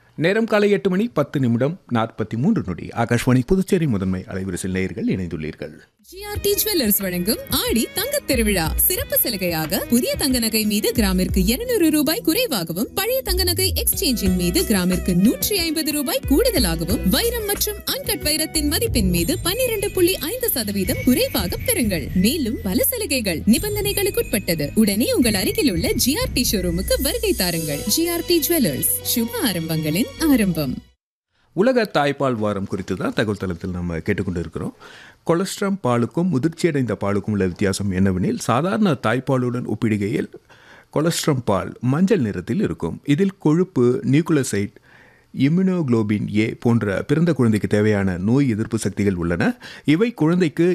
நேரம் காலை எட்டு மணி பத்து நிமிடம் நாற்பத்தி மூன்று நொடி ஆகாஷ்வாணி புதுச்சேரி முதன்மை அலைவரிசையில் நேயர்கள் இணைந்துள்ளீர்கள் ஜிஆர்டி ஜுவல்லர்ஸ் வழங்கும் ஆடி தங்கத் திருவிழா சிறப்பு சலுகையாக புதிய தங்க நகை மீது கிராமிற்கு 200 ரூபாய் குறைவாகவும் பழைய தங்க நகை எக்ஸ்சேஞ்சின் மீது கிராமிற்கு நூற்றி ஐம்பது ரூபாய் கூடுதலாகவும் வைரம் மற்றும் அன்கட் வைரத்தின் மதிப்பின் மீது 12.5% புள்ளி ஐந்து சதவீதம் குறைவாக பெறுங்கள் மேலும் பல சலுகைகள் நிபந்தனைகளுக்குட்பட்டது உடனே உங்கள் அருகில் உள்ள ஜிஆர்டி ஷோரூமுக்கு வருகை தாருங்கள் ஜிஆர்டி ஜுவல்லர்ஸ் சுப ஆரம்பங்களின் ஆரம்பம் உலக தாய்ப்பால் வாரம் குறித்து தான் தகவல் தளத்தில் நம்ம கேட்டுக்கொண்டு இருக்கிறோம் கொலஸ்ட்ராம் பாலுக்கும் முதிர்ச்சியடைந்த பாலுக்கும் உள்ள வித்தியாசம் என்னவெனில் சாதாரண தாய்ப்பாலுடன் ஒப்பிடுகையில் கொலஸ்ட்ராம் பால் மஞ்சள் நிறத்தில் இருக்கும் இதில் கொழுப்பு நியூக்ளோசைட் இம்யூனோகுளோபின் ஏ போன்ற பிறந்த குழந்தைக்கு தேவையான நோய் எதிர்ப்பு சக்திகள் உள்ளன இவை குழந்தைக்கு